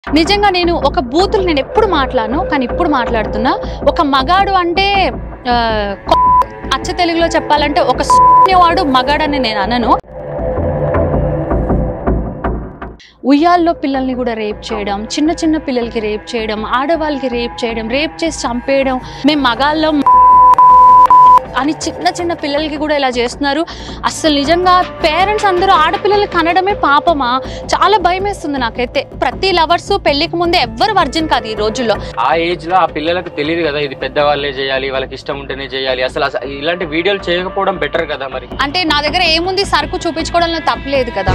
నిజంగా నేను ఒక బూతులు నేను ఎప్పుడు మాట్లాడను కానీ ఇప్పుడు మాట్లాడుతున్నా ఒక మగాడు అంటే ఆ, కొ- అచ్చ తెలుగులో చెప్పాలంటే ఒక వాడు మగాడని నేను అనను ఉయ్యాల్లో పిల్లల్ని కూడా రేప్ చేయడం చిన్న చిన్న పిల్లలకి రేప్ చేయడం ఆడవాళ్ళకి రేప్ చేయడం రేప్ చేసి చంపేయడం మేము మగాళ్ళం అని చిన్న చిన్న పిల్లలకి కూడా ఇలా చేస్తున్నారు అసలు నిజంగా పేరెంట్స్ అందరూ ఆడపిల్లలు కనడమే పాపమా చాలా భయం వేస్తుంది నాకైతే ప్రతి లవర్స్ పెళ్లికి ముందే ఎవ్వరు వర్జిన్ కాదు ఈ రోజుల్లో ఆ ఏజ్ లో ఆ పిల్లలకు తెలియదు కదా ఇది పెద్దవాళ్ళే చేయాలి వాళ్ళకి ఇష్టం ఉంటేనే చేయాలి అసలు అస- ఇలాంటి వీడియోలు చేయకపోవడం బెటర్ కదా మరి అంటే నా దగ్గర ఏముంది సరుకు చూపించుకోవడంలో తప్పలేదు కదా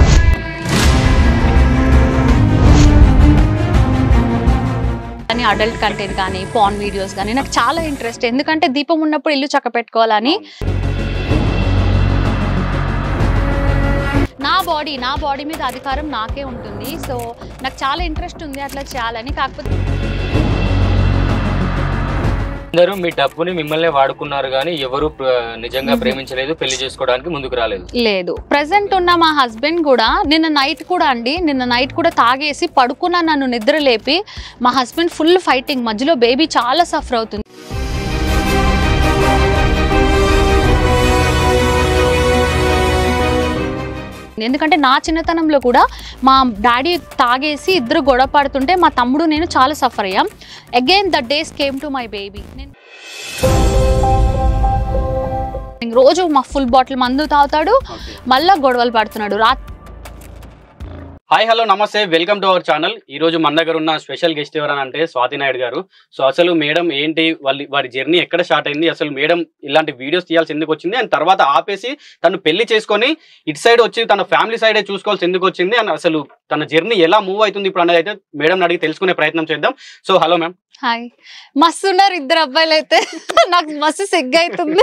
కానీ అడల్ట్ కంటెంట్ కానీ పాన్ వీడియోస్ కానీ నాకు చాలా ఇంట్రెస్ట్ ఎందుకంటే దీపం ఉన్నప్పుడు ఇల్లు చక్క పెట్టుకోవాలని నా బాడీ నా బాడీ మీద అధికారం నాకే ఉంటుంది సో నాకు చాలా ఇంట్రెస్ట్ ఉంది అట్లా చేయాలని కాకపోతే అందరూ మీ డబ్బుని మిమ్మల్ని వాడుకున్నారు కానీ ఎవరు ప్ర- నిజంగా ప్రేమించలేదు పెళ్లి చేసుకోవడానికి ముందుకు రాలేదు లేదు ప్రజెంట్ ఉన్న మా హస్బెండ్ కూడా నిన్న నైట్ కూడా అండి నిన్న నైట్ కూడా తాగేసి పడుకున్న నన్ను నిద్ర లేపి మా హస్బెండ్ ఫుల్ ఫైటింగ్ మధ్యలో బేబీ చాలా సఫర్ అవుతుంది ఎందుకంటే నా చిన్నతనంలో కూడా మా డాడీ తాగేసి ఇద్దరు గొడవ పడుతుంటే మా తమ్ముడు నేను చాలా సఫర్ అయ్యాం again the days came to my baby నేను రోజు మా ఫుల్ బాటిల్ మందు తాగుతాడు మళ్ళా గొడవలు పడుతున్నాడు రాత్రి హాయ్ హలో నమస్తే వెల్కమ్ టు అవర్ ఛానల్ ఈ రోజు మన దగ్గర ఉన్న స్పెషల్ గెస్ట్ ఎవరని అంటే స్వాతి నాయుడు గారు సో అసలు మేడం ఏంటి వాళ్ళ వారి జర్నీ ఎక్కడ స్టార్ట్ అయింది అసలు మేడం ఇలాంటి వీడియోస్ తీయాల్సి ఎందుకు వచ్చింది అండ్ తర్వాత ఆపేసి తను పెళ్లి చేసుకొని ఇటు సైడ్ వచ్చి తన ఫ్యామిలీ సైడే చూసుకోవాల్సి ఎందుకు వచ్చింది అండ్ అసలు తన జర్నీ ఎలా మూవ్ అవుతుంది ఇప్పుడు అనేది అయితే మేడం అడిగి తెలుసుకునే ప్రయత్నం చేద్దాం సో హలో మ్యామ్ హాయ్ మస్తు ఉన్నారు ఇద్దరు అబ్బాయిలు అయితే నాకు మస్తు సిగ్గు అవుతుంది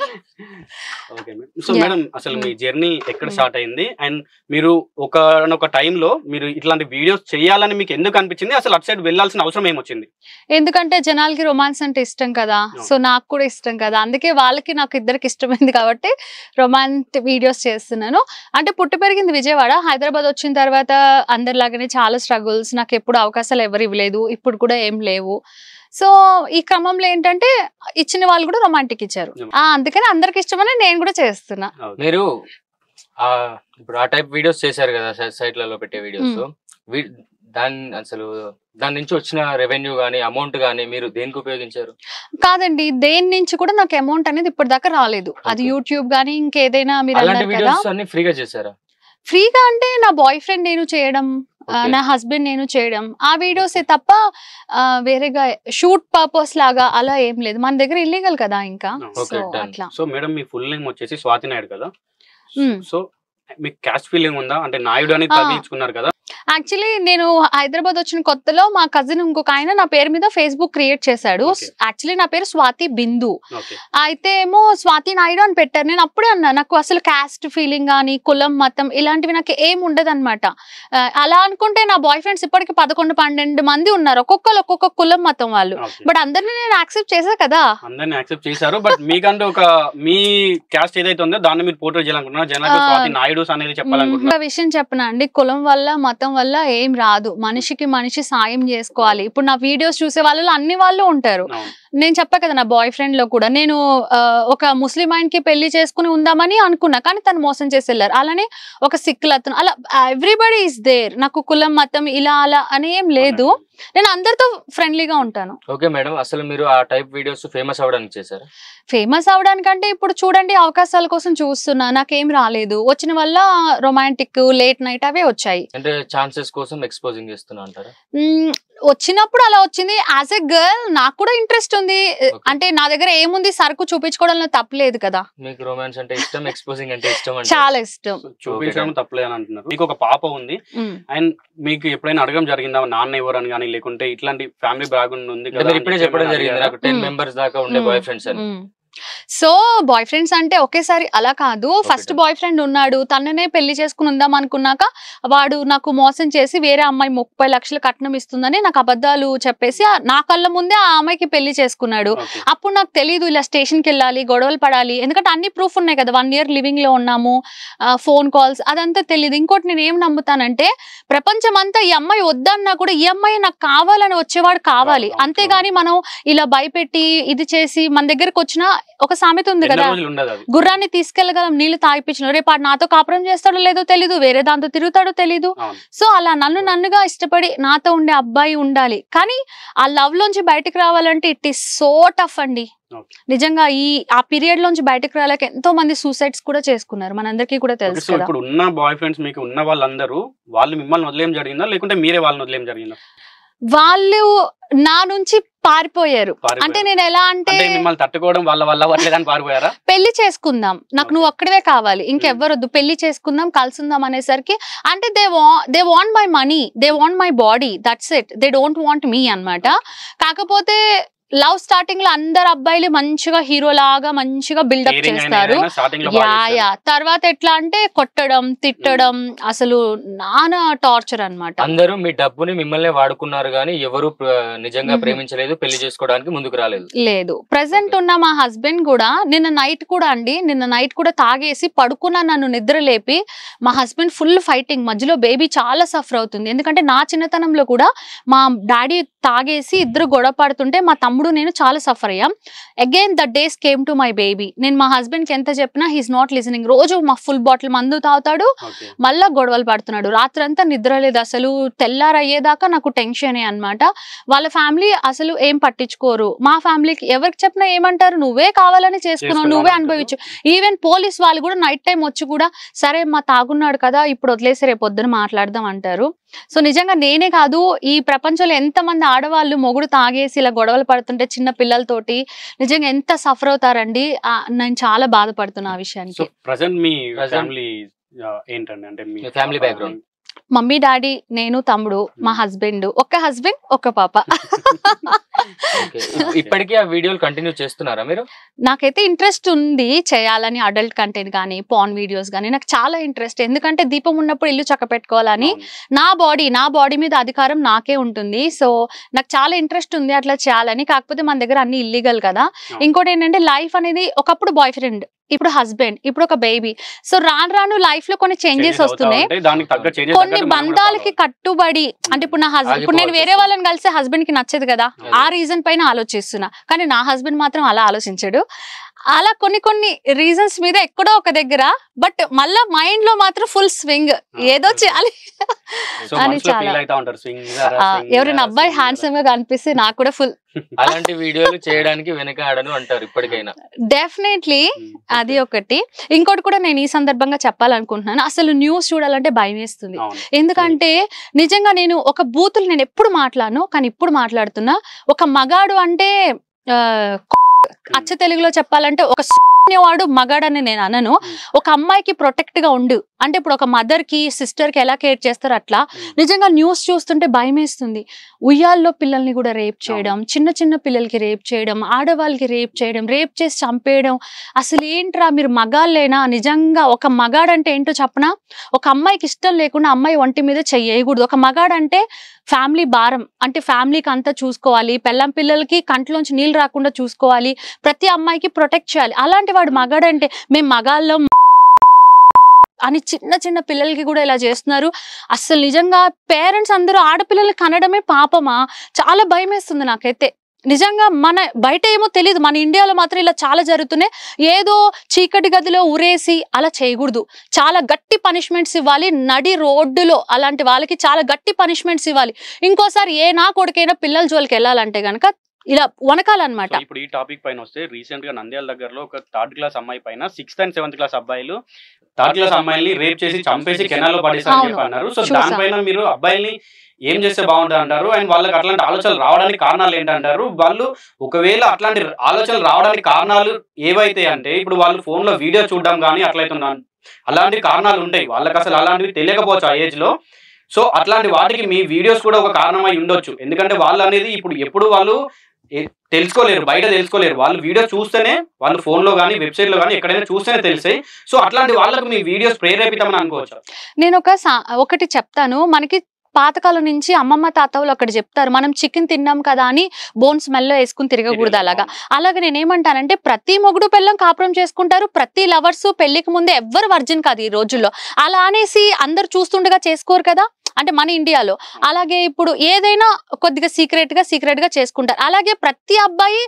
okay madam so Yeah. Madam అసలు మీ జర్నీ ఎక్కడ స్టార్ట్ అయింది అండ్ మీరు ఒక టైంలో మీరు ఇట్లాంటి వీడియోస్ చేయాలని మీకు ఎందుకు అనిపించింది అసలు అటు సైడ్ వెళ్ళాల్సిన అవసరం ఏమొచ్చింది ఎందుకంటే జనాలకి రొమాన్స్ అంటే ఇష్టం కదా సో నాకు కూడా ఇష్టం కదా అందుకే వాళ్ళకి నాకు ఇద్దరికి ఇష్టమైంది కాబట్టి రొమాంటిక్ వీడియోస్ చేస్తున్నాను అంటే పుట్టి పెరిగింది విజయవాడ హైదరాబాద్ వచ్చిన తర్వాత అందరిలాగానే చాలా స్ట్రగుల్స్ నాకు ఎప్పుడు అవకాశాలు ఎవరు ఇవ్వలేదు ఇప్పుడు కూడా ఏం లేవు సో ఈ క్రమంలో ఏంటంటే ఇచ్చిన వాళ్ళు కూడా రొమాంటిక్ ఇచ్చారు ఆ అందుకని అందరికి ఇష్టమని నేను కూడా చేస్తున్నా మీరు ఆ ఇప్పుడు ఆ టైప్ వీడియోస్ చేశారు కదా సైట్లలో పెట్టే వీడియోస్ దాని అసలు దాని నుంచి వచ్చిన రెవెన్యూ గానీ అమౌంట్ గానీ మీరు దేనికి ఉపయోగించారు కాదండి దేని నుంచి కూడా నాకు అమౌంట్ అనేది ఇప్పటిదాకా రాలేదు అది Okay. యూట్యూబ్ కానీ ఇంకేదైనా మీరు అలాంటి అన్నారు కదా వీడియోస్ అన్ని ఫ్రీగా చేశారా ఫ్రీగా అంటే నా బాయ్ ఫ్రెండ్ నేను చేయడం ఆ, Okay. నా హస్బెండ్ నేను చేయడం ఆ వీడియోసే తప్ప ఆ, వేరేగా షూట్ పర్పస్ లాగా అలా ఏం లేదు మన దగ్గర ఇల్లీగల్ కదా ఇంకా ఓకే సో డన్ అట్లా సో మేడం మీ ఫుల్ నేమ్ వచ్చేసి స్వాతి నాయుడు కదా మ్మ్. సో మీకు క్యాస్ట్ ఫీలింగ్ ఉందా అంటే నాయుడు అని ఆ. తగిలించుకున్నారు కదా యాక్చువల్లీ నేను హైదరాబాద్ వచ్చిన కొత్తలో మా కజిన్ ఇంకొక ఆయన నా పేరు మీద ఫేస్బుక్ క్రియేట్ చేశాడు Okay. యాక్చువల్లీ నా పేరు స్వాతి బిందు ఓకే అయితే ఏమో స్వాతి నాయుడు అని పెట్టారు నేను అప్పుడే అన్నా నాకు అసలు క్యాస్ట్ ఫీలింగ్ కానీ కులం మతం ఇలాంటివి నాకు ఏం ఉండదు అనమాట అలా అనుకుంటే నా బాయ్ ఫ్రెండ్స్ ఇప్పటికి పదకొండు పన్నెండు మంది ఉన్నారు ఒక్కొక్కరు ఒక్కొక్క కులం మతం వాళ్ళు ఓకే బట్ అందరినీ నేను యాక్సెప్ట్ చేసా కదా అందరిని యాక్సెప్ట్ చేశారు బట్ మీకంటూ ఒక మీ క్యాస్ట్ ఏదైతే ఉందో దాన్ని మీరు పోర్ట్రేట్ చేయాలనుకుంటున్నారు జనాలకు ఆ. స్వాతి నాయుడు అనేది చెప్పాలనుకుంటున్నారు ఒక విషయం చెప్పనా అండి కులం వల్ల మతం వల్ల ఏం రాదు మనిషికి మనిషి సాయం చేసుకోవాలి ఇప్పుడు నా వీడియోస్ చూసే వాళ్ళలో అన్ని వాళ్ళు ఉంటారు అవును. నేను చెప్పా కదా నా బాయ్ ఫ్రెండ్ లో కూడా నేను ఆ, ఒక ముస్లిం ఆయనకి పెళ్లి చేసుకుని ఉందామని అనుకున్నా కానీ తను మోసం చేసి వెళ్ళారు అలానే ఒక సిక్కులు అతను అలా ఎవ్రీబడి ఈస్ దేర్ నాకు కులం మతం ఇలా అలా అని ఏం లేదు నేను అందరితో ఫ్రెండ్లీగా ఉంటాను ఓకే మేడం అసలు మీరు ఆ టైప్ వీడియోస్ ఫేమస్ అవ్వడానికి చేశారు ఫేమస్ అవడానికంటే ఇప్పుడు చూడండి అవకాశాల కోసం చూస్తున్నా నాకేం రాలేదు వచ్చిన వల్ల రొమాంటిక్ లేట్ నైట్ అవే వచ్చాయి అంటే ఛాన్సెస్ కోసం ఎక్స్పోజింగ్ చేస్తున్నా అంటారా మ్మ్, వచ్చినప్పుడు అలా వచ్చింది యాజ్ ఎ గర్ల్ నాకు కూడా ఇంట్రెస్ట్ ఉంది అంటే నా దగ్గర ఏముంది సరుకు చూపించుకోవడంలో తప్పలేదు కదా మీకు రొమాన్స్ అంటే ఇష్టం ఎక్స్పోజింగ్ అంటే ఇష్టం అంటే చాలా ఇష్టం చూపించడం తప్పలేదు అని అంటున్నారు మీకు ఒక పాప ఉంది మ్మ్. అండ్ మీకు ఎప్పుడైనా అడగడం జరిగిందా నాన్న ఎవరు అని కానీ లేకుంటే ఇట్లాంటి ఫ్యామిలీ బ్యాక్గ్రౌండ్ ఉంది Hmm. కదా Hmm. అని మ్మ్. చెప్పి ఏమైనా అడిగారా? మ్మ్. టెన్ మెంబర్స్ దాకా ఉండే మ్మ్. బాయ్ ఫ్రెండ్స్ అని మ్మ్. సో బాయ్ ఫ్రెండ్స్ అంటే ఒకేసారి అలా కాదు ఫస్ట్ బాయ్ ఫ్రెండ్ ఉన్నాడు తననే పెళ్లి చేసుకుని ఉందాం అనుకున్నాక వాడు నాకు మోసం చేసి వేరే అమ్మాయి ముప్పై లక్షలు కట్నం ఇస్తుందని నాకు అబద్ధాలు చెప్పేసి ఆ- నా కళ్ళ ముందే ఆ అమ్మాయికి పెళ్లి చేసుకున్నాడు ఓకే అప్పుడు నాకు తెలియదు ఇలా స్టేషన్కి వెళ్ళాలి గొడవలు పడాలి ఎందుకంటే అన్ని ప్రూఫ్ ఉన్నాయి కదా వన్ ఇయర్ లివింగ్ లో ఉన్నాము ఫోన్ కాల్స్ అదంతా తెలియదు ఇంకోటి నేను ఏం నమ్ముతానంటే ప్రపంచం అంతా ఈ అమ్మాయి వద్దన్నా కూడా ఈ అమ్మాయి నాకు కావాలని వచ్చేవాడు కావాలి అవును, అంతేగాని మనం ఇలా భయపెట్టి ఇది చేసి మన దగ్గరకు వచ్చిన ఒక సామెత ఉంది ఎన్నో కదా రోజులు ఉండదు అది గుర్రాన్ని తీసుకెళ్ళగలం నీళ్లు తాగిపించిన రేపు ఆడు నాతో కాపురం చేస్తాడో లేదో తెలీదు వేరే దాంతో తిరుగుతాడో తెలీదు అవును సో అలా నన్ను నన్నుగా ఇష్టపడి నాతో ఉండే అబ్బాయి ఉండాలి కానీ ఆ లవ్ లోంచి బయటకు రావాలంటే ఇట్ ఈస్ సో టఫ్ అండి Okay. నిజంగా ఈ ఆ పీరియడ్ లోంచి బయటకు రాలేక ఎంతో మంది సూసైడ్స్ కూడా చేసుకున్నారు మనందరికీ కూడా ఓకే, తెలుసు సో కదా ఇప్పుడు ఉన్న బాయ్ ఫ్రెండ్స్ మీకు ఉన్న వాళ్ళందరూ వాళ్ళు మిమ్మల్ని వదిలేం జరిగిందా లేకుంటే మీరే వాళ్ళని వదిలేం జరిగిందా వాళ్ళు నా నుంచి పారిపోయారు పారిపోయారు. అంటే నేను ఎలా అంటే అంటే మిమ్మల్ని తట్టుకోవడం వాళ్ళ వల్ల అవ్వట్లేదని పారిపోయారా పెళ్లి చేసుకుందాం నాకు Okay. నువ్వు ఒక్కడే కావాలి ఇంకెవ్వరొద్దు పెళ్లి చేసుకుందాం కలుసుందాం అనేసరికి అంటే దే వా they want my money they want my body that's it they don't want me అన్నమాట కాకపోతే లవ్ స్టార్టింగ్ లో అందరు అబ్బాయిలు మంచిగా హీరో లాగా మంచిగా బిల్డప్ Caring అయినా చేస్తారు ఏదైనా starting లో యా బాగా చేస్తారు. యా తర్వాత ఎట్లా అంటే కొట్టడం తిట్టడం అసలు నానా టార్చర్ అన్నమాట అందరూ మీ డబ్బుని మిమ్మల్ని వాడుకున్నారు కానీ ఎవరు ప్ర- నిజంగా మ్మ్. ప్రేమించలేదు పెళ్లి చేసుకోవడానికి ముందుకు రాలేదు లేదు ప్రజెంట్ ఉన్న మా హస్బెండ్ కూడా నిన్న నైట్ కూడా అండి నిన్న నైట్ కూడా తాగేసి పడుకున్న నన్ను నిద్ర లేపి మా హస్బెండ్ ఫుల్ ఫైటింగ్ మధ్యలో బేబీ చాలా సఫర్ అవుతుంది ఎందుకంటే నా చిన్నతనంలో కూడా మా డాడీ తాగేసి ఇద్దరు గొడవ పడుతుంటే మా తమ్ముడు నేను చాలా సఫర్ అయ్యాం again the days came to my baby నేను మా husband కి ఎంత చెప్పినా హీస్ నాట్ లిసనింగ్ రోజు మా ఫుల్ బాటిల్ మందు తాగుతాడు Okay. మళ్ళా గొడవలు పడుతున్నాడు రాత్రంతా నిద్ర లేదు అసలు తెల్లారయ్యేదాకా నాకు టెన్షనే అన్నమాట వాళ్ళ ఫ్యామిలీ అసలు ఏం పట్టించుకోరు మా ఫ్యామిలీకి ఎవరికి చెప్పినా ఏమంటారు నువ్వే కావాలని చేసుకున్నావు చేసుకున్నావు నువ్వే అంటారు. అనుభవించు ఈవెన్ పోలీస్ వాళ్ళు కూడా నైట్ టైం వచ్చి కూడా సరే మా తాగున్నాడు కదా ఇప్పుడు వదిలేసి రేపు పొద్దున మాట్లాడదాం అంటారు సో నిజంగా నేనే కాదు ఈ ప్రపంచంలో ఎంత మంది ఆడవాళ్ళు మొగుడు తాగేసి ఇలా గొడవలు పడుతుంటే చిన్న పిల్లలతోటి నిజంగా ఎంత సఫర్ అవుతారండి ఆ, నేను చాలా బాధపడుతున్నా ఆ సో విషయానికి ప్రజెంట్ మీ Present- ఫ్యామిలీ ఏంటండి అంటే మీ మీ family background. మమ్మీ డాడీ నేను తమ్ముడు మా హస్బెండ్ ఒక్క హస్బెండ్ ఒక్క పాప Okay. ఇప్పటికీ ఆ వీడియోలు కంటిన్యూ చేస్తున్నారా మీరు నాకైతే ఇంట్రెస్ట్ ఉంది చేయాలని అడల్ట్ కంటెంట్ కానీ పాన్ వీడియోస్ కానీ నాకు చాలా ఇంట్రెస్ట్ ఎందుకంటే దీపం ఉన్నప్పుడు ఇల్లు చక్క పెట్టుకోవాలని అవును. నా బాడీ నా బాడీ మీద అధికారం నాకే ఉంటుంది సో నాకు చాలా ఇంట్రెస్ట్ ఉంది అట్లా చేయాలని కాకపోతే మన దగ్గర అన్ని ఇల్లీగల్ కదా అవును. ఇంకోటి ఏంటంటే లైఫ్ అనేది ఒకప్పుడు బాయ్ ఫ్రెండ్ ఇప్పుడు హస్బెండ్ ఇప్పుడు ఒక బేబీ సో రాను రాను లైఫ్ లో కొన్ని చేంజెస్ Changes అవుతా వస్తున్నాయి ఉంటాయి. దానికి తగ్గ చేంజెస్ కొన్ని బంధాలకి కట్టుబడి అంటే ఇప్పుడు నా హస్బెండ్ ఇప్పుడు నేను వేరే వాళ్ళని కలిస్తే హస్బెండ్ కి నచ్చదు కదా అదే. ఆ రీజన్ పైన ఆలోచిస్తున్నా కానీ నా హస్బెండ్ మాత్రం అలా ఆలోచించడు అలా కొన్ని కొన్ని రీజన్స్ మీద ఎక్కడో ఒక దగ్గర బట్ మళ్ళా మైండ్ లో మాత్రం ఫుల్ స్వింగ్ ఏదో చేయాలి సో అని మనసులో చాలా. ఫీల్ అవుతా ఉంటారు స్వింగ్ ఆ, ఎవరైనా అబ్బాయి హ్యాండ్సమ్ గా కనిపిస్తే నాకు కూడా ఫుల్ అలాంటి వీడియోలు చేయడానికి వెనక ఆడను అంటారు ఇప్పటికైనా డెఫినెట్లీ అది ఒకటి ఇంకోటి కూడా నేను ఈ సందర్భంగా చెప్పాలనుకుంటున్నాను అసలు న్యూస్ చూడాలంటే భయం వేస్తుంది అవును ఎందుకంటే నిజంగా నేను ఒక బూతులు నేను ఎప్పుడు మాట్లాడను కానీ ఇప్పుడు మాట్లాడుతున్నా ఒక మగాడు అంటే ఆ, అచ్చ తెలుగులో చెప్పాలంటే ఒక వాడు మగాడని నేను అనను ఒక అమ్మాయికి ప్రొటెక్ట్ గా ఉండు అంటే ఇప్పుడు ఒక మదర్ కి సిస్టర్ కి ఎలా కేర్ చేస్తారు అట్లా నిజంగా న్యూస్ చూస్తుంటే భయం వేస్తుంది ఉయ్యాల్లో పిల్లల్ని కూడా రేప్ చేయడం చిన్న చిన్న పిల్లలకి రేప్ చేయడం ఆడవాళ్ళకి రేప్ చేయడం రేప్ చేసి చంపేయడం అసలు ఏంట్రా మీరు మగాళ్ళేనా నిజంగా ఒక మగాడంటే ఏంటో చెప్పనా ఒక అమ్మాయికి ఇష్టం లేకుండా అమ్మాయి ఒంటి మీద చెయ్యకూడదు ఒక మగాడంటే ఫ్యామిలీ భారం అంటే ఫ్యామిలీకి అంతా చూసుకోవాలి పెళ్ళం పిల్లలకి కంట్లోంచి నీళ్ళు రాకుండా చూసుకోవాలి ప్రతి అమ్మాయికి ప్రొటెక్ట్ చేయాలి అలాంటి వాడు మగాడంటే మేము మగాళ్ళం అని చిన్న చిన్న పిల్లలకి కూడా ఇలా చేస్తున్నారు అసలు నిజంగా పేరెంట్స్ అందరూ ఆడపిల్లలు కనడమే పాపమా చాలా భయం వేస్తుంది నాకైతే నిజంగా మన బయట ఏమో తెలియదు మన ఇండియాలో మాత్రం ఇలా చాలా జరుగుతున్నాయి ఏదో చీకటి గదిలో ఉరేసి అలా చేయకూడదు చాలా గట్టి పనిష్మెంట్స్ ఇవ్వాలి నడి రోడ్డులో అలాంటి వాళ్ళకి చాలా గట్టి పనిష్మెంట్స్ ఇవ్వాలి ఇంకోసారి ఏ నా కొడుకైనా పిల్లల జోలికి వెళ్ళాలంటే గనక ఇలా వనకాలన్నమాట సో ఇప్పుడు ఈ టాపిక్ పైన వస్తే రీసెంట్ గా నంద్యాల దగ్గరలో ఒక థర్డ్ క్లాస్ అమ్మాయి పైన సిక్స్త్ అండ్ సెవెంత్ క్లాస్ అబ్బాయిలు థర్డ్ క్లాస్ అమ్మాయిని రేప్ చేసి చంపేసి కెనాల్లో పడేసారని అవును. చెప్పి అన్నారు సో చూసా. దానిపైన మీరు అబ్బాయిల్ని ఏం చేస్తే బాగుంటుంది అంటారు అండ్ వాళ్ళకి అట్లాంటి ఆలోచనలు రావడానికి కారణాలు ఏంటంటారు వాళ్ళు ఒకవేళ అట్లాంటి ఆలోచనలు రావడానికి కారణాలు ఏవైతే అంటే ఇప్పుడు వాళ్ళు ఫోన్ లో వీడియో చూడడం కానీ అట్లయితే అలాంటి కారణాలు ఉంటాయి వాళ్ళకి అసలు అలాంటివి తెలియకపోవచ్చు ఆ ఏజ్ లో సో అట్లాంటి వాటికి మీ వీడియోస్ కూడా ఒక కారణమై ఉండొచ్చు ఎందుకంటే వాళ్ళు అనేది ఇప్పుడు ఎప్పుడు వాళ్ళు ఏ- తెలుసుకోలేరు బయట తెలుసుకోలేరు వాళ్ళు వీడియో చూస్తేనే వాళ్ళు ఫోన్ లో కానీ వెబ్సైట్ లో కానీ ఎక్కడైనా చూస్తేనే తెలిసాయి సో అట్లాంటి వాళ్ళకు మీ వీడియోస్ ప్రేరేపితమని అనుకోవచ్చు నేను ఒక సా- ఒకటి చెప్తాను మనకి పాతకాలం నుంచి అమ్మమ్మ తాతవులు ఒకటి చెప్తారు మనం చికెన్ తిన్నాం కదా అని బోన్ స్మెల్ వేసుకుని తిరగకూడదు అలాగా అలాగే నేను ఏమంటానంటే ప్రతి మొగుడు పెళ్ళం కాపురం చేసుకుంటారు ప్రతి లవర్స్ పెళ్లికి ముందే ఎవ్వరు వర్జిన్ కాదు ఈ రోజుల్లో అలా అనేసి అందరు చూస్తుండగా చేసుకోరు కదా అంటే మన ఇండియాలో అలాగే ఇప్పుడు ఏదైనా కొద్దిగా సీక్రెట్ గా సీక్రెట్ గా చేసుకుంటారు అలాగే ప్రతి అబ్బాయి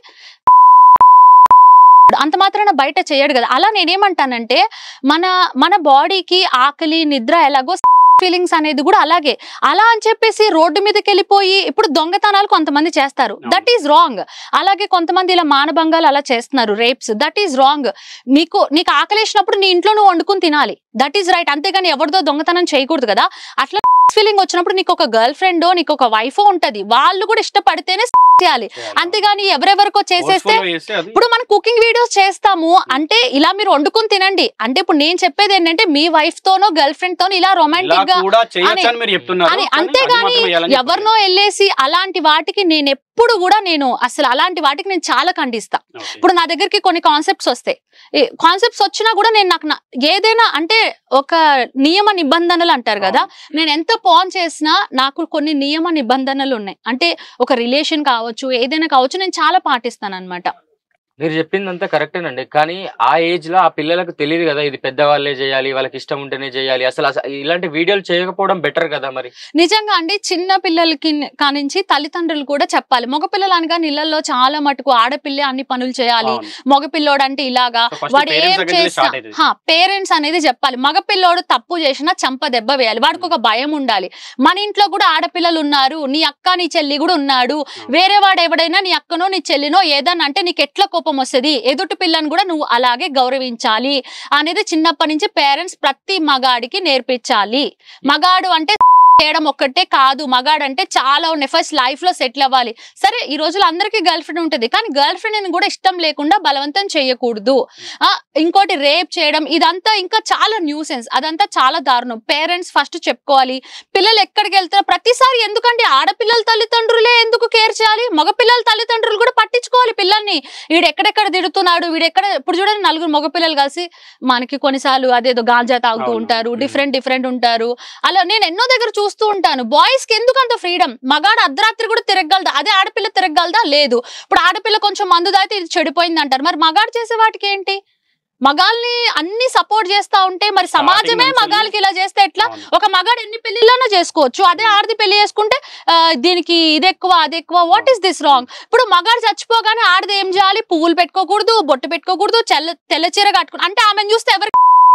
అంత మాత్రాన బయట చేయడు కదా అలా నేనేమంటానంటే మన మన బాడీకి ఆకలి నిద్ర ఎలాగో ఫీలింగ్స్ అనేది కూడా అలాగే అలా అని చెప్పేసి రోడ్డు మీదకి వెళ్ళిపోయి ఇప్పుడు దొంగతనాలు కొంతమంది చేస్తారు అవును. దట్ ఈస్ రాంగ్ అలాగే కొంతమంది ఇలా మానభంగాలు అలా చేస్తున్నారు రేప్స్ దట్ ఈస్ రాంగ్ నీకు నీకు ఆకలేసినప్పుడు నీ ఇంట్లో నువ్వు వండుకుని తినాలి దట్ ఈస్ రైట్ అంతేగాని ఎవరిదో దొంగతనం చేయకూడదు కదా అట్లా ఫీలింగ్ వచ్చినప్పుడు నీకు ఒక గర్ల్ ఫ్రెండో నీకు ఒక వైఫో ఉంటది వాళ్ళు కూడా ఇష్టపడితేనే చేయాలి అంతేగాని ఎవరెవరికో చేసేస్తే Forceful గా చేస్తే అది ఇప్పుడు మనం కుకింగ్ వీడియోస్ చేస్తాము అంటే ఇలా మీరు వండుకొని తినండి అంటే ఇప్పుడు నేను చెప్పేది ఏంటంటే మీ వైఫ్ తోనో గర్ల్ ఫ్రెండ్ తోనో ఇలా ఇలా రొమాంటిక్ గా కూడా చేయొచ్చు అని- అని మీరు చెప్తున్నారు అని కానీ అది అంతేగాని మాత్రం వేయాలని ఎవరినో వెళ్ళేసి అలాంటి వాటికి నేను ఎప్పుడు కూడా నేను అసలు అలాంటి వాటికి నేను చాలా ఖండిస్తా చెప్పట్లేదు. Okay. ఇప్పుడు నా దగ్గరికి కొన్ని కాన్సెప్ట్స్ వస్తాయి కాన్సెప్ట్స్ వచ్చినా కూడా నేను నాకు నా- ఏదైనా అంటే ఒక నియమ నిబంధనలు అంటారు కదా నేను ఎంత పాన్ చేసినా నాకు కొన్ని నియమ నిబంధనలు ఉన్నాయి అంటే ఒక రిలేషన్ కావచ్చు ఏదైనా కావచ్చు నేను చాలా పాటిస్తాను అనమాట మీరు చెప్పిందంతా కరెక్టేనండి కానీ ఆ ఏజ్ లో ఆ పిల్లలకు తెలియదు కదా ఇది పెద్దవాళ్ళే చేయాలి వాళ్ళకి ఇష్టం ఉంటేనే చేయాలి అసలు అస- ఇలాంటి వీడియోలు చేయకపోవడం బెటర్ కదా మరి నిజంగా అండి చిన్న పిల్లలకి కానించి తల్లిదండ్రులు కూడా చెప్పాలి మగ పిల్లలు అనగా ఇళ్లలో చాలా మటుకు ఆడపిల్లే అన్ని పనులు చేయాలి అవును. మగ పిల్లోడు అంటే ఇలాగా So first వాడు parents ఏం దగ్గర నుంచి చేసినా start అవుతుంది. పేరెంట్స్ అనేది చెప్పాలి మగ పిల్లోడు తప్పు చేసినా చంప దెబ్బ వేయాలి వాడికి ఒక భయం ఉండాలి మన ఇంట్లో కూడా ఆడపిల్లలు ఉన్నారు నీ అక్క నీ చెల్లి కూడా ఉన్నాడు వేరే వాడు ఎవడైనా నీ అక్కనో నీ చెల్లినో ఏదన్నా అంటే నీకు ఎట్లా కోపం వస్తుంది ఎదుటి పిల్లని కూడా నువ్వు అలాగే గౌరవించాలి అనేది చిన్నప్పటి నుంచి పేరెంట్స్ ప్రతి మగాడికి నేర్పించాలి మగాడు అంటే చేయడం ఒక్కటే కాదు మగాడు అంటే చాలా ఉన్నాయి ఫస్ట్ లైఫ్ లో సెటిల్ అవ్వాలి సరే ఈ రోజుల్లో అందరికీ గర్ల్ ఫ్రెండ్ ఉంటుంది కానీ గర్ల్ ఫ్రెండ్ కూడా ఇష్టం లేకుండా బలవంతం చేయకూడదు ఆ ఇంకోటి రేప్ చేయడం ఇదంతా ఇంకా చాలా న్యూసెన్స్ అదంతా చాలా దారుణం పేరెంట్స్ ఫస్ట్ చెప్పుకోవాలి పిల్లలు ఎక్కడికి వెళ్తారో ప్రతిసారి ఎందుకంటే ఆడపిల్లల తల్లిదండ్రులే ఎందుకు కేర్ చేయాలి మగపిల్లల తల్లిదండ్రులు కూడా పట్టించుకోవాలి పిల్లల్ని వీడు ఎక్కడెక్కడ తిడుతున్నాడు వీడు ఎక్కడ ఇప్పుడు చూడండి నలుగురు మగపిల్లలు కలిసి మనకి కొన్నిసార్లు అదేదో గాంజా తాగుతూ అవును. ఉంటారు ఉమ్. డిఫరెంట్ డిఫరెంట్ ఉంటారు అలా నేను ఎన్నో దగ్గర చూస్తూ ఉంటాను బాయ్స్ కి ఎందుకు అంత ఫ్రీడమ్ మగాడు అర్ధరాత్రి కూడా తిరగగలదా అదే ఆడపిల్ల తిరగగలదా లేదు ఇప్పుడు ఆడపిల్ల కొంచెం మందు దాయితే ఇది చెడిపోయింది అంటారు మరి మగాడు చేసే వాటికి ఏంటి మగాల్ని అన్ని సపోర్ట్ చేస్తా ఉంటే మరి సమాజమే నుంచి మగాళ్ళకి ఇలా చేస్తే ఎట్లా అవును. ఒక మగాడు ఎన్ని పెళ్లిళ్ళైనా చేసుకోవచ్చు అదే ఆడది పెళ్లి చేసుకుంటే ఆ, దీనికి ఇది ఎక్కువ అది ఎక్కువ వాట్ ఈస్ దిస్ రాంగ్ ఇప్పుడు మగాడు చచ్చిపోగానే ఆడది ఏం చేయాలి పువ్వులు పెట్టుకోకూడదు బొట్టు పెట్టుకోకూడదు తెల్ల తెల్ల చీర కట్టుకుని అంటే ఆమెను చూస్తే ఎవరు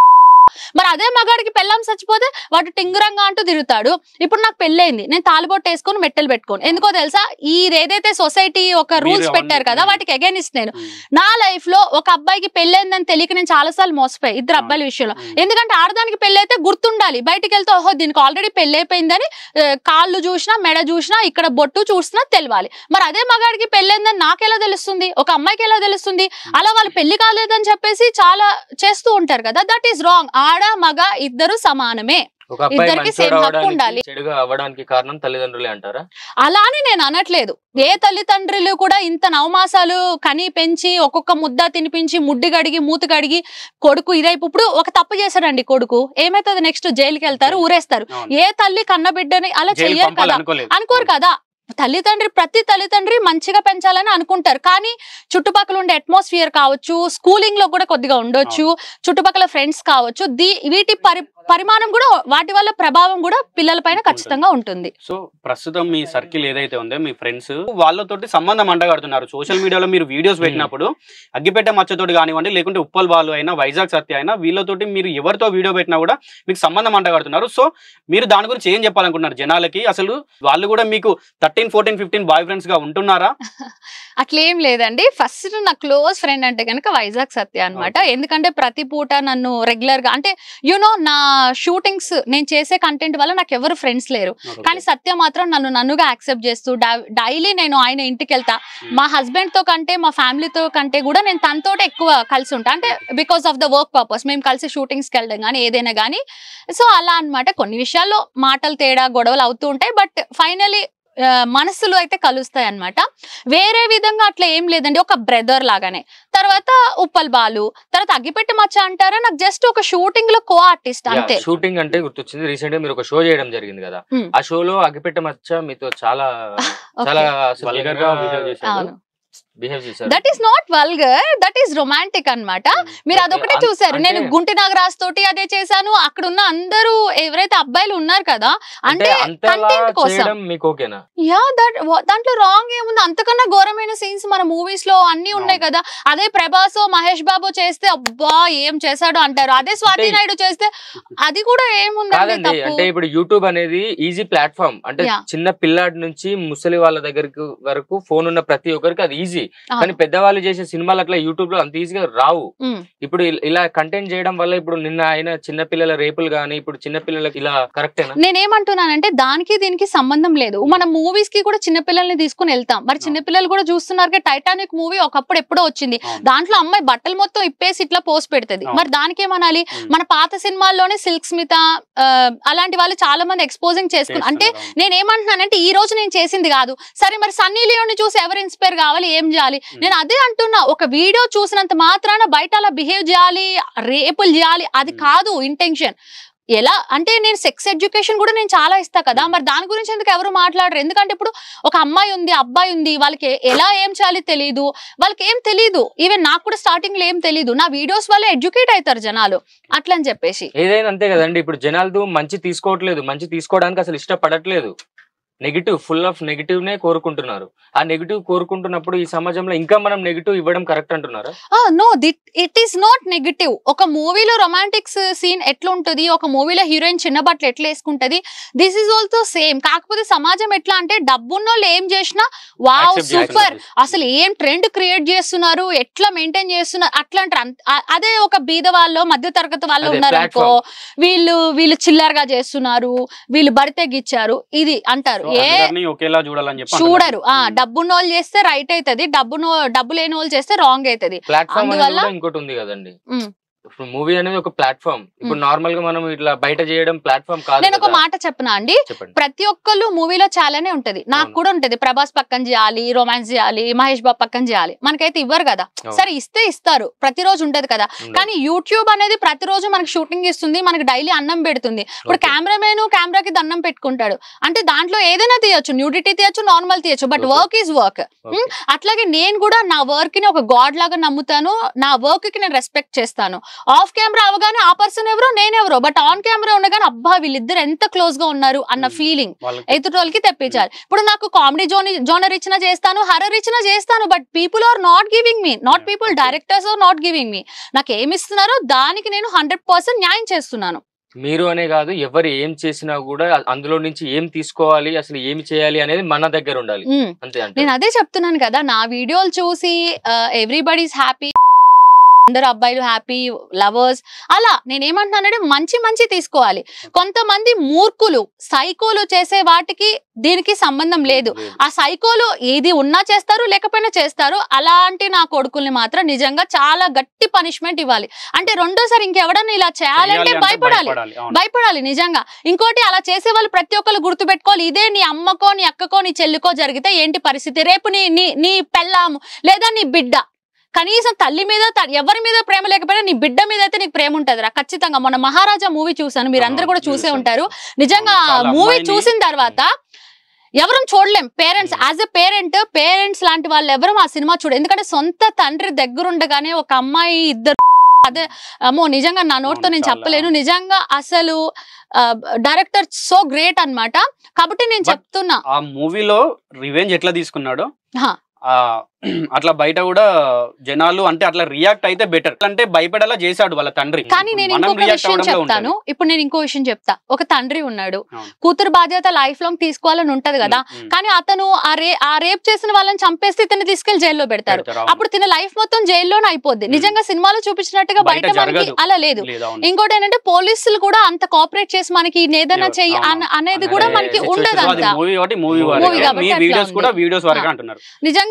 మరి అదే మగాడికి పెళ్ళాం చచ్చిపోతే వాడు టింగురంగా అంటూ తిరుగుతాడు ఇప్పుడు నాకు పెళ్ళైంది నేను తాలిబొట్టు వేసుకొని మెట్టెలు పెట్టుకోను ఎందుకో తెలుసా ఈ ఏదైతే సొసైటీ ఒక మీరు రూల్స్ అవన్నీ- పెట్టారు కదా వాటికి అగేనిస్ట్ నేను ఉమ్. నా లైఫ్ లో ఒక అబ్బాయికి పెళ్ళైందని తెలియక నేను చాలా సార్లు మోసపోయాయి ఇద్దరు అబ్బాయిల విషయంలో ఉమ్. ఎందుకంటే ఆడదానికి పెళ్లి అయితే గుర్తుండాలి బయటికి వెళ్తే ఓహో దీనికి ఆల్రెడీ పెళ్లి అయిపోయిందని ఆ, కాళ్ళు చూసినా మెడ చూసినా ఇక్కడ బొట్టు చూసినా తెలియాలి మరి అదే మగాడికి పెళ్ళైందని నాకెలా తెలుస్తుంది ఒక అమ్మాయికి ఎలా తెలుస్తుంది అలా వాళ్ళు పెళ్లి కాలేదని చెప్పేసి చాలా చేస్తూ ఉంటారు కదా దట్ ఈస్ రాంగ్ ఆడ మగ ఇద్దరు సమానమే ఒక అబ్బాయి ఇద్దరికి మంచోడు same హక్కు ఉండాలి. అవడానికి చెడుగా అవ్వడానికి కారణం తల్లిదండ్రులే అంటారా అలా అని నేను అనట్లేదు ఏ తల్లిదండ్రులు కూడా ఇంత నవమాసాలు కని పెంచి ఒక్కొక్క ముద్ద తినిపించి ముడ్డి కడిగి మూతి కడిగి కొడుకు ఇదైపు ఇప్పుడు ఒక తప్పు చేశాడండి కొడుకు ఏమైతుంది నెక్స్ట్ జైలుకి వెళ్తారు ఊరేస్తారు అవును. ఏ తల్లి కన్న బిడ్డని అలా జైలు చెయ్యరు పంపాలి కదా అనుకోలేదు అనుకోరు కదా తల్లిదండ్రి ప్రతి తల్లిదండ్రి మంచిగా పెంచాలని అనుకుంటారు కానీ చుట్టుపక్కల ఉండే అట్మాస్ఫియర్ కావచ్చు స్కూలింగ్ లో కూడా కొద్దిగా ఉండొచ్చు చుట్టుపక్కల ఫ్రెండ్స్ కావచ్చు దీ వీటి పరి పరిమాణం కూడా వాటి వల్ల ప్రభావం కూడా పిల్లల పైన ఖచ్చితంగా ఉంటుంది సో ప్రస్తుతం మీ సర్కిల్ ఏదైతే ఉందో మీ ఫ్రెండ్స్ వాళ్ళతోటి సంబంధం అంటగడుతున్నారు సోషల్ మీడియాలో మీరు వీడియోస్ పెట్టినప్పుడు అగ్గిపెట్ట మచ్చతోటి కానివ్వండి లేకుంటే ఉప్పల్ బాలు అయినా వైజాగ్ సత్య అయినా వీళ్ళతోటి మీరు ఎవరితో వీడియో పెట్టినా కూడా మీకు సంబంధం అంటగడుతున్నారు సో మీరు దాని గురించి ఏం చెప్పాలనుకుంటున్నారు జనాలకి అసలు వాళ్ళు కూడా మీకు thirteen fourteen fifteen boyfriends గా ఉంటున్నారా అట్లేం లేదండి ఫస్ట్ నా క్లోజ్ ఫ్రెండ్ అంటే కనుక వైజాగ్ సత్య అన్నమాట Okay. ఎందుకంటే ప్రతి పూట నన్ను రెగ్యులర్ గా అంటే యునో నా షూటింగ్స్ నేను చేసే కంటెంట్ వల్ల నాకు ఎవరు ఫ్రెండ్స్ లేరు కానీ సత్య మాత్రం నన్ను నన్నుగా యాక్సెప్ట్ చేస్తూ డైలీ నేను ఆయన ఇంటికి వెళ్తా మా హస్బెండ్ తో కంటే మా ఫ్యామిలీతో కంటే కూడా నేను తనతో ఎక్కువ కలిసి ఉంటా అంటే because of the work purpose మేము కలిసి షూటింగ్స్ కి వెళ్ళడం కానీ ఏదైనా కానీ సో అలా అన్నమాట కొన్ని విషయాల్లో మాటలు తేడా గొడవలు అవుతూ ఉంటాయి బట్ ఫైనలీ ఆ, మనసులు అయితే కలుస్తాయి అన్నమాట వేరే విధంగా అట్లా ఏం లేదండి ఒక బ్రదర్ లాగానే తర్వాత ఉప్పల్ బాలు తర్వాత అగ్గిపెట్టి మచ్చ అంటారా నాకు జస్ట్ ఒక షూటింగ్ లో కో ఆర్టిస్ట్ అంతే షూటింగ్ అంటే గుర్తొచ్చింది రీసెంట్ గా మీరు ఒక షో చేయడం జరిగింది కదా Hmm. ఆ షోలో అగ్గిపెట్ట మచ్చ మీతో చాలా చాలా Okay. వల్గర్ గా బిహేవ్ చేశాడు అవును బిహేవ్ చేశారు that is not vulgar that is romantic అన్నమాట మీరు Okay, అదొకటే అన్- చూసారు నేను అంటే- గుంటి నాగరాజ్ తోటి అదే చేశాను అక్కడ ఉన్న అందరూ ఎవరైతే అబ్బాయిలు ఉన్నారు కదా అంటే అంటే అంతలా కంటెంట్ కోసం చేయడం మీకు ఓకేనా యా దట్ దాంట్లో రాంగ్ ఏముంది అంతకన్నా ఘోరమైన సీన్స్ మన మూవీస్ లో అన్ని ఉన్నాయి కదా అదే ప్రభాస్ మహేష్ బాబు చేస్తే అబ్బా ఏం చేశాడు అంటారు అదే స్వాతి అంటే- నాయుడు చేస్తే అది కూడా ఏముందండి కాదండి తప్పు అంటే ఇప్పుడు యూట్యూబ్ అనేది ఈజీ ప్లాట్ఫామ్ అంటే Yeah. చిన్న పిల్లాడి నుంచి ముసలి వాళ్ళ దగ్గరికి వరకు ఫోన్ ఉన్న ప్రతి ఒక్కరికి అది ఈజీ అవును. కానీ పెద్దవాళ్ళు చేసే సినిమాలు అట్లా యూట్యూబ్ లో అంత ఈజీగా రావు ఉమ్. ఇప్పుడు ఇల్- ఇలా కంటెంట్ చేయడం వల్ల ఇప్పుడు నిన్న అయిన చిన్న పిల్లల రేపులు గానీ ఇప్పుడు చిన్న పిల్లలకి ఇలా కరెక్టేనా నేనేమంటున్నానంటే దానికి దీనికి సంబంధం లేదు మనం మూవీస్ కి కూడా చిన్నపిల్లల్ని తీసుకుని వెళ్తాం మరి చిన్నపిల్లలు కూడా చూస్తున్నారు టైటానిక్ మూవీ ఒకప్పుడు ఎప్పుడో వచ్చింది అవును. దాంట్లో అమ్మాయి బట్టలు మొత్తం ఇప్పేసి ఇట్లా పోస్ట్ పెడుతుంది అవును. మరి దానికి ఏమనాలి ఉమ్. మన పాత సినిమాల్లోనే సిల్క్ స్మిత ఆ, అలాంటి వాళ్ళు చాలా మంది ఎక్స్పోజింగ్ చేసుకున్నారు అంటే చేస్తున్నారు, అవును. నేను ఏమంటున్నానంటే ఈ రోజు నేను చేసింది కాదు సరే మరి సన్నీ లియోని చూసి ఎవరు ఇన్స్పైర్ కావాలి ఏం చేయాలి నేను అదే అంటున్నా ఒక వీడియో చూసినంత మాత్రాన బయట అలా బిహేవ్ చేయాలి రేపులు చేయాలి అది Hmm. కాదు ఇంటెన్షన్ ఎలా అంటే నేను సెక్స్ ఎడ్యుకేషన్ కూడా నేను చాలా ఇస్తా కదా మరి దాని గురించి ఎందుకు ఎవరు మాట్లాడరు ఎందుకంటే ఇప్పుడు ఒక అమ్మాయి ఉంది అబ్బాయి ఉంది వాళ్ళకి ఎలా ఏం చేయాలి తెలియదు వాళ్ళకి ఏం తెలియదు ఈవెన్ నాకు కూడా స్టార్టింగ్ లో ఏం తెలియదు నా వీడియోస్ వల్ల ఎడ్యుకేట్ అవుతారు జనాలు అట్లా అని చెప్పేసి ఏదైనా అంతే కదండి ఇప్పుడు జనాలతో మంచి తీసుకోవట్లేదు మంచి తీసుకోవడానికి అసలు ఇష్టపడట్లేదు నెగిటివ్ ఫుల్ ఆఫ్ నెగిటివ్ నే కోరుకుంటున్నారు ఆ నెగిటివ్ కోరుకుంటున్నప్పుడు ఈ సమాజంలో ఇంకా మనం నెగిటివ్ ఇవ్వడం కరెక్ట్ అంటున్నారా no it it is not negative ఒక మూవీలో రొమాంటిక్స్ సీన్ ఎట్లుంటది ఒక మూవీలో హీరోయిన్ చిన్న బట్టలు ఎట్లా వేసుకుంటది దిస్ ఈజ్ ఆల్సో సేమ్ కాకపోతే సమాజం ఎట్లా అంటే డబ్బున్నోళ్ళు ఏం చేసినా వావ్ Accept చేయాలి. సూపర్ అసలు ఏం ట్రెండ్ క్రియేట్ చేస్తున్నారు ఎట్లా మెయింటైన్ చేస్తున్నారు అట్లా అంటారు అంత- ఆ- అదే ఒక బీద వాళ్ళు మధ్య తరగతి వాళ్ళు అదే, ఉన్నారనుకో platform. వీళ్ళు వీళ్ళు చిల్లరగా చేస్తున్నారు వీళ్ళు బడితెగిచ్చారు ఇది అంటారు సో ఏ అందరినీ ఒకేలా చూడాలని చెప్పి చూడరు ఆ అంటున్నారు. డబ్బున్న వాళ్ళు చేస్తే రైట్ అవుతది డబ్బు డబ్బు లేని వాళ్ళు చేస్తే రాంగ్ అవుతది ప్లాట్ఫామ్ అనేది అందువల్ల- కూడా ఇంకోటి ఉంది కదండి ఉమ్. ఇప్పుడు మూవీ అనేది ఒక ప్లాట్ఫామ్ ఇప్పుడు ఉమ్. నార్మల్ గా మనం ఇట్లా బయట చేయడం ప్లాట్ఫామ్ కాదు నేను ఒక కదా. మాట చెప్పనా అండి చెప్పండి ప్రతి ఒక్కళ్ళు మూవీలో చాలానే ఉంటది నాకు అవును. కూడా ఉంటది ప్రభాస్ పక్కన చేయాలి రొమాన్స్ చేయాలి మహేష్ బాబు పక్కన చేయాలి మనకైతే ఇవ్వరు కదా అవును. సరే ఇస్తే ఇస్తారు ప్రతిరోజు ఉంటది కదా ఉండదు. కానీ యూట్యూబ్ అనేది ప్రతిరోజు మనకి షూటింగ్ ఇస్తుంది మనకి డైలీ అన్నం పెడుతుంది ఇప్పుడు Okay. కెమెరామెన్ కెమెరాకి దండం పెట్టుకుంటాడు అంటే దాంట్లో ఏదైనా తీయొచ్చు న్యూడిటీ తీయొచ్చు నార్మల్ తీయొచ్చు but Okay. Work is work Okay. అట్లాగే నేను కూడా నా వర్క్ ని ఒక గాడ్ లాగా నమ్ముతాను నా వర్క్ కి నేను రెస్పెక్ట్ చేస్తాను ఆఫ్ కెమెరా అవగానే ఆ పర్సన్ ఎవరో నేనెవరో బట్ ఆన్ కెమెరా ఉండగానే అబ్బా వీళ్ళిద్దరు ఎంత క్లోజ్ గా ఉన్నారు అన్న Hmm. ఫీలింగ్ వాళ్ళకి ఎదుటి వాళ్ళకి తెప్పించాలి ఇప్పుడు నాకు కామెడీ జోన్ జోనర్ ఇచ్చినా చేస్తాను హర్రర్ ఇచ్చినా చేస్తాను but people are not giving me not Yeah, people okay. Directors are not giving me నాకు ఏమి ఇస్తున్నారో దానికి నేను హండ్రెడ్ పర్సెంట్ న్యాయం చేస్తున్నాను మీరు అనే కాదు ఎవరు ఏం చేసినా కూడా అందులో నుంచి ఏం తీసుకోవాలి అసలు ఏమి చేయాలి అనేది మన దగ్గర ఉండాలి ఉమ్. అంతే అంటే నేను అదే చెప్తున్నాను కదా నా వీడియోలు చూసి ఎవ్రీబడీస్ హ్యాపీ అందరు అబ్బాయిలు హ్యాపీ లవర్స్ అలా నేనేమంటున్నానంటే మంచి మంచి తీసుకోవాలి కొంతమంది మూర్ఖులు సైకోలు చేసే వాటికి దీనికి సంబంధం లేదు ఆ సైకోలు ఏది ఉన్నా చేస్తారు లేకపోయినా చేస్తారు అలాంటి నా కొడుకుల్ని మాత్రం నిజంగా చాలా గట్టి పనిష్మెంట్ ఇవ్వాలి అంటే రెండోసారి ఇంకెవడన్నా ఇలా చేయాలంటే చేయాలి అంటే భయపడాలి భయపడాలి, అవును. భయపడాలి నిజంగా ఇంకోటి అలా చేసే వాళ్ళు ప్రతి ఒక్కరు గుర్తుపెట్టుకోవాలి ఇదే నీ అమ్మకో నీ అక్కకో నీ చెల్లికో జరిగితే ఏంటి పరిస్థితి రేపు నీ నీ నీ పెళ్ళాము లేదా నీ బిడ్డ కనీసం తల్లి మీద త- ఎవరి మీద ప్రేమ లేకపోయినా నీ బిడ్డ మీద అయితే నీకు ప్రేమ ఉంటదిరా ఖచ్చితంగా మొన్న మహారాజా మూవీ చూసాను మీరు అందరు కూడా అవును, చూసే చూసాను. ఉంటారు నిజంగా అవును, చాలా మూవీ అమ్మాయిని- చూసిన తర్వాత ఎవరం చూడలేం parents Hmm. As a parent parents లాంటి వాళ్ళు ఎవరు ఆ సినిమా చూడ ఎందుకంటే సొంత తండ్రి దగ్గరుండగానే ఒక అమ్మాయి ఇద్దరు అదే అమ్మో నిజంగా నా నోట్తో అవును, నేను చాలా. చెప్పలేను నిజంగా అసలు డైరెక్టర్ సో గ్రేట్ అన్నమాట కాబట్టి నేను But- చెప్తున్నా ఆ మూవీలో రివెంజ్ ఎట్లా తీసుకున్నాడో హా. ఆ, అట్లా బయట కూడా జనాలు అంటే అట్లా రియాక్ట్ అయితే బెటర్ అంటే భయపడేలా చేశాడు వాళ్ళ తండ్రి కానీ నేను మనం ఇంకొక react విషయం అవ్వడంలో చెప్తాను ఉంటది. ఇప్పుడు నేను ఇంకో విషయం చెప్తా ఒక తండ్రి ఉన్నాడు అవును. కూతురు బాధ్యత లైఫ్ లాంగ్ తీసుకోవాలని ఉంటది కదా ఉమ్, ఉమ్. కానీ అతను ఆ రే ఆ రేప్ చేసిన వాళ్ళని చంపేస్తే ఇతన్ని తీసుకెళ్లి జైల్లో పెడతారు పెడతారు, అవును. అప్పుడు తిన లైఫ్ మొత్తం జైల్లోనే అయిపోద్ది Hmm. నిజంగా సినిమాలో చూపించినట్టుగా బయట బయట మనకి జరగదు. అలా లేదు లేదు, అవును. ఇంకోటి ఏంటంటే పోలీసులు కూడా అంత కోఆపరేట్ చేసి మనకి ఏదైనా ఎవరు- చెయ్యి అవును. అన- అనేది అనే కూడా మనకి situation ఉండదు సో అది అంత మూవీ కాబట్టి మూవీ Movie వరకే కాబట్టి మీ అట్లా వీడియోస్ ఉంది. కూడా వీడియోస్ వరకే ఆ. అంటున్నారు నిజంగా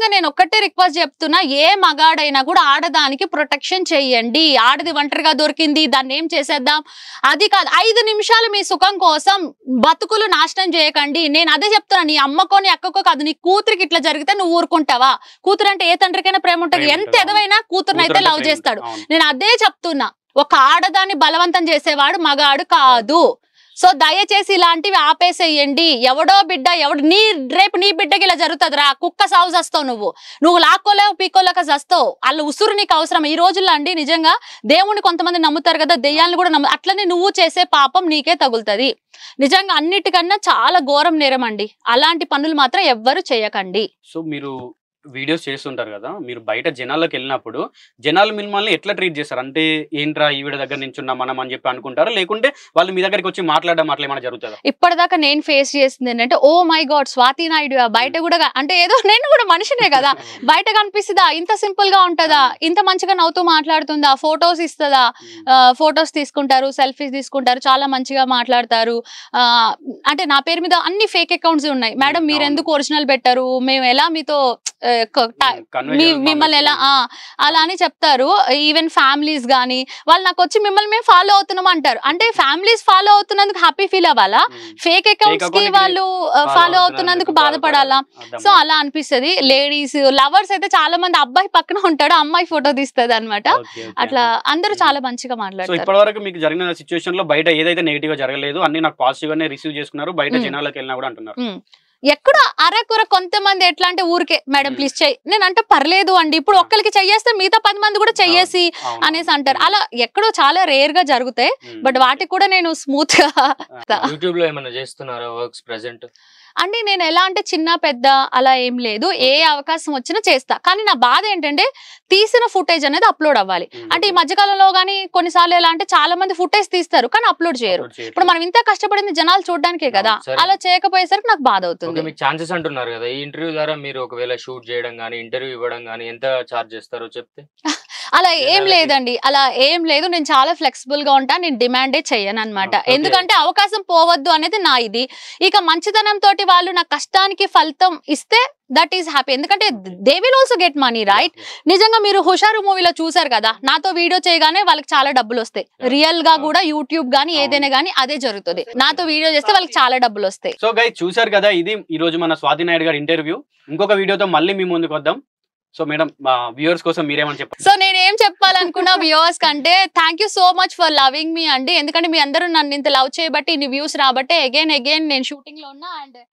నిజంగా నేను ఒక్కటే రిక్వెస్ట్ చెప్తున్నా ఏ మగాడైనా కూడా ఆడదానికి ప్రొటెక్షన్ చెయ్యండి ఆడది ఒంటరిగా దొరికింది దాన్ని ఏం చేసేద్దాం అది కాదు ఐదు నిమిషాలు మీ సుఖం కోసం బతుకులు నాశనం చేయకండి నేను అదే చెప్తున్నా నీ అమ్మకో నీ అక్కకో కాదు నీ కూతురికి ఇట్లా జరిగితే నువ్వు ఊరుకుంటావా కూతురు అంటే ఏ తండ్రికైనా ప్రేమ ఉంటుంది ప్రేమ ఎంత ఉంటుంది, ఎదవైనా కూతురునైతే కూతురంటే లవ్ ప్రేమ. చేస్తాడు అవును. నేను అదే చెప్తున్నా ఒక ఆడదాన్ని బలవంతం చేసేవాడు మగాడు కాదు సో దయచేసి ఇలాంటివి ఆపేసేయండి ఎవడో బిడ్డ ఎవడు నీ రేపు నీ బిడ్డకి ఇలా జరుగుతుందిరా కుక్క సాగు చస్తావు నువ్వు నువ్వు లాక్కోలేవు పీక్కోలేక చస్తావు వాళ్ళ ఉసురు నీకు అవసరం ఈ రోజుల్లో అండి నిజంగా దేవుని కొంతమంది నమ్ముతారు కదా దెయ్యాలను కూడా నమ్ము అట్లనే నువ్వు చేసే పాపం నీకే తగులుతుంది నిజంగా అన్నిటికన్నా చాలా ఘోరం నేరం అండి అలాంటి పనులు మాత్రం ఎవ్వరు చేయకండి సో మీరు వీడియోస్ చేస్తుంటారు కదా మీరు బయట జనాల్లోకి వెళ్ళినప్పుడు జనాలు మిమ్మల్ని ఎట్లా ట్రీట్ చేస్తారు అంటే ఏంట్రా ఈవిడ దగ్గర నించున్నా మనం అని చెప్పి అనుకుంటారా లేకుంటే వాళ్ళు మీ దగ్గరికి వచ్చి మాట్లాడడం అట్లా ఏమైనా జరుగుతుందా ఇప్పటిదాకా నేను ఫేస్ చేసింది ఏంటంటే oh my God Swathi Naidu బయట కూడా గా- అంటే ఏదో నేను కూడా మనిషినే కదా బయట కనిపిస్తుందా ఇంత సింపుల్ గా ఉంటుందా ఇంత మంచిగా నవ్వుతూ మాట్లాడుతుందా ఫొటోస్ ఇస్తుందా ఫొటోస్ తీసుకుంటారు సెల్ఫీస్ తీసుకుంటారు చాలా మంచిగా మాట్లాడతారు ఆ, అంటే నా పేరు మీద అన్ని ఫేక్ అకౌంట్స్ ఉన్నాయి మేడం అవును. మీరు ఎందుకు ఒరిజినల్ పెట్టారు మేము ఎలా మీతో ఆ, క- టా- Convey మీ చేయడం మిమ్మల్ని ఎలా మానేసి- ఆ, అలా అని చెప్తారు ఈవెన్ ఫ్యామిలీస్ గానీ వాళ్ళు నాకు వచ్చి మిమ్మల్ని మేము ఫాలో అవుతున్నాం అంటారు అంటే ఫ్యామిలీస్ ఫాలో అవుతున్నందుకు హ్యాపీ ఫీల్ అవ్వాలా ఉమ్. ఫేక్ అకౌంట్స్ account కి కి వాళ్ళు ఫాలో అవుతున్నందుకు బాధపడాలా అర్థం సో అలా అనిపిస్తది లేడీస్ లవర్స్ అయితే చాలా మంది అబ్బాయి పక్కన ఉంటాడు అమ్మాయి ఫోటో తీస్తది అనమాట ఓకే, ఓకే. అట్లా అందరూ Hmm. చాలా మంచిగా సో మాట్లాడతారు ఇప్పటి వరకు మీకు జరిగిన సిచ్యువేషన్ లో బయట ఏదైతే నెగిటివ్ గా జరగలేదు అన్ని నాకు పాజిటివ్ గానే రిసీవ్ చేసుకున్నారు బయట Hmm. జనాలకు వెళ్ళినా కూడా అంటున్నారు ఉమ్. ఎక్కడ అరకుర కొంతమంది ఎట్లా అంటే ఊరికే మేడం Hmm. ప్లీజ్ చెయ్యి నేను అంటే పర్లేదు అండి ఇప్పుడు ఒక్కరికి చెయ్యేస్తే మిగతా పది మంది కూడా చెయ్యేసి అవును. అనేసి అంటారు అలా ఎక్కడో చాలా రేర్ గా జరుగుతాయి ఉమ్. బట్ వాటికి కూడా నేను స్మూత్ గా యూట్యూబ్ లో ఏమైనా చేస్తున్నారా వర్క్స్ ప్రెసెంట్ అంటే నేను ఎలా అంటే చిన్న పెద్ద అలా ఏం లేదు ఏ అవకాశం వచ్చినా చేస్తా కానీ నా బాధ ఏంటంటే తీసిన ఫుటేజ్ అనేది అప్లోడ్ అవ్వాలి ఉమ్, అంటే ఈ ఓకే. మధ్యకాలంలో కానీ కొన్నిసార్లు ఎలా అంటే చాలా మంది ఫుటేజ్ తీస్తారు కానీ అప్లోడ్ చేయరు Upload చేయట్లేదు. ఇప్పుడు మనం ఇంత కష్టపడింది జనాలు చూడడానికే కదా అవును, సరే. అలా చేయకపోయేసరికి నాకు బాధ ఓకే అవుతుంది మీకు ఛాన్సెస్ అంటున్నారు కదా ఈ ఇంటర్వ్యూ ద్వారా మీరు ఒకవేళ షూట్ చేయడం కానీ ఇంటర్వ్యూ ఇవ్వడం కానీ ఎంత చార్జ్ చేస్తారో చెప్తే అలా ఏం జనాలకి- లేదండి అలా ఏం లేదు నేను చాలా ఫ్లెక్సిబుల్ గా ఉంటా నేను డిమాండే చెయ్యను అనమాట Okay. ఎందుకంటే అవకాశం పోవద్దు అనేది నా ఇది ఇక మంచితనం తోటి వాళ్ళు నా కష్టానికి ఫలితం ఇస్తే దట్ ఈస్ హ్యాపీ ఎందుకంటే they will also get money right నిజంగా మీరు హుషారు మూవీలో చూసారు కదా నాతో వీడియో చేయగానే వాళ్ళకి చాలా డబ్బులు వస్తాయి Yeah. రియల్ గా అవును. కూడా యూట్యూబ్ గానీ అవును. ఏదైనా గానీ అదే జరుగుతుంది నాతో వీడియో చేస్తే వాళ్ళకి చాలా డబ్బులు వస్తాయి సో గై చూశారు కదా ఇది ఈ రోజు మన స్వాతి నాయుడు గారి ఇంటర్వ్యూ ఇంకొక వీడియోతో మళ్ళీ మీ ముందుకు వద్దాం సో మేడం మా వ్యూవర్స్ కోసం మీరేమని చెప్పారు సో నేను ఏం చెప్పాలనుకున్నా వ్యూవర్స్ కంటే thank you so much for loving me అండి ఎందుకంటే మీ అందరూ నన్ను ఇంత లవ్ చేయబట్టి ఇన్ని వ్యూస్ రాబట్టే అగైన్ అగైన్ నేను షూటింగ్ లో ఉన్నా అండ్